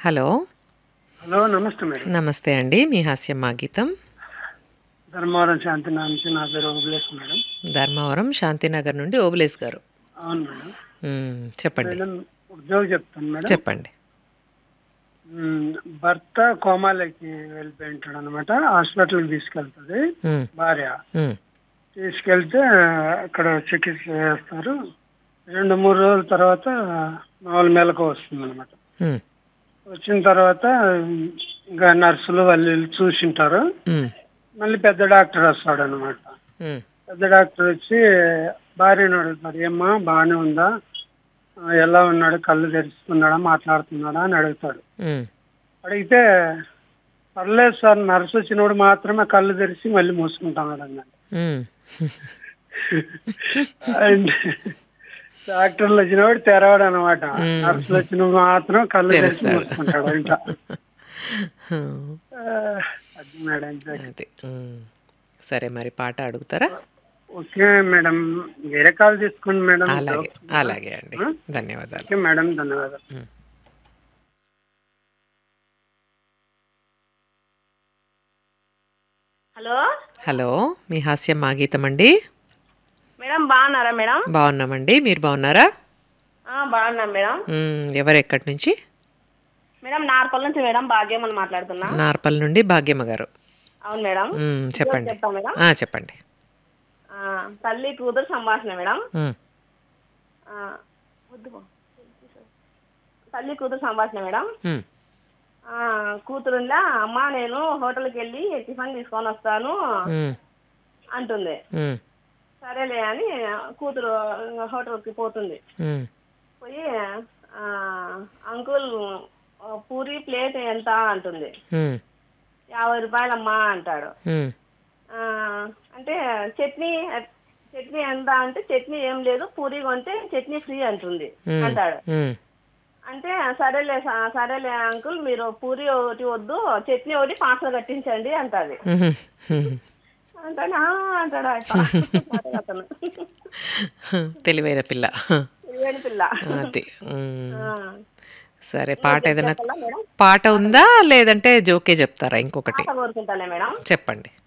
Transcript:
Hello hello నమస్తే madam నమస్తే అండి మీ హాస్యం మా గీతం ధర్మవరం శాంతి నుంచి నా పేరు ఓబులేష్ మేడం ధర్మవరం శాంతినగర్ నుండి ఓబులేస్ గారు అవును మేడం మ్మ్, చెప్పండి మేడం ఉద్యోగం చెప్తాను మేడం చెప్పండి మ్, భర్త కోమాలకి వెళ్ళిపోయి ఉంటాడు అనమాట హాస్పిటల్కి తీసుకెళ్తుంది మ్మ్, భార్య మ్మ్, తీసుకెళ్తే అక్కడ చికిత్స చేస్తారు రెండు మూడు రోజుల తర్వాత మామూలు మెలకు వస్తుంది అనమాట మ్మ్, వచ్చిన తర్వాత ఇంకా నర్సులు వాళ్ళు వెళ్ళి చూసింటారు మ్మ్, మళ్ళీ పెద్ద డాక్టర్ వస్తాడు అనమాట మ్మ్, పెద్ద డాక్టర్ వచ్చి భార్యను అడుగుతారు ఏమ్మా బాగానే ఉందా ఆ, ఎలా ఉన్నాడు కళ్ళు తెరుచుకున్నాడా మాట్లాడుతున్నాడా అని అడుగుతాడు మ్మ్, అడిగితే పర్లేదు సార్ నర్సు వచ్చినప్పుడు మాత్రమే కళ్ళు తెరిచి మళ్ళీ మూసుకుంటున్నాడు అన్నాడు మ్మ్. అండ్ డాక్టర్లు వచ్చినప్పుడు తెరవాడు అనమాట నర్సులు వచ్చినప్పుడు మాత్రం కళ్ళు తెరిచి తెరుస్తాడు. మూసుకుంటాడు అంట హ్మ్, ఆ, అది మేడం అది మ్మ్. సరే మరి పాట అడుగుతారా ఓకే మేడం వేరే కాల్ తీసుకోండి మేడం అలాగే అలాగే అండి ధన్యవాదాలు ఓకే మేడం ధన్యవాదాలు హలో హలో మీ హాస్యం మా గీతం అండి మేడం బాగున్నారా మేడం బాగున్నామండి మీరు బాగున్నారా ఆ, బాగున్నాం మేడం మ్మ్, ఎవరు ఎక్కడి నుంచి మేడం నార్పల్ నుంచి మేడం భాగ్యం అని మాట్లాడుతున్నా నార్పల్ నుండి భాగ్యమ్మ గారు అవును మేడం మ్మ్, చెప్పండి చెప్తా మేడం ఆ, చెప్పండి ఆ, తల్లి కూతురు సంభాషణ మేడం మ్మ్, ఆ, వద్దు బా. తల్లి కూతురు సంభాషణ మేడం మ్మ్, ఆ, కూతురుందా అమ్మ నేను హోటల్కి వెళ్ళి టిఫిన్ తీసుకొని వస్తాను మ్మ్, అంటుంది మ్మ్, సరేలే అని కూతురు హోటల్కి పోతుంది మ్మ్, పోయి ఆ, అంకుల్ ఆ, పూరి ప్లేట్ ఎంత అంటుంది మ్మ్, యాభై రూపాయలమ్మా అంటాడు మ్మ్, ఆ, అంటే చట్నీ చట్నీ ఎంత అంటే చట్నీ ఏం లేదు పూరి కొంటే చట్నీ ఫ్రీ అంటుంది మ్మ్, అంటాడు మ్మ్, అంటే సరేలే స- సరేలే అంకుల్ మీరు పూరి ఒకటి వద్దు చట్నీ ఒకటి పార్సల్ కట్టించండి అంటది మ్మ్, మ్మ్. అంటాడు "ఆ" అంటాడు ఆయన. అదే అతను తెలివైన పిల్ల తెలియని పిల్ల అది మ్మ్. ఆ. సరే పాట ఏదైనా చెప్పాలా మేడం పాట ఉందా లేదంటే జోకే చెప్తారా ఇంకొకటి పాట కోరుకుంటానే మేడం చెప్పండి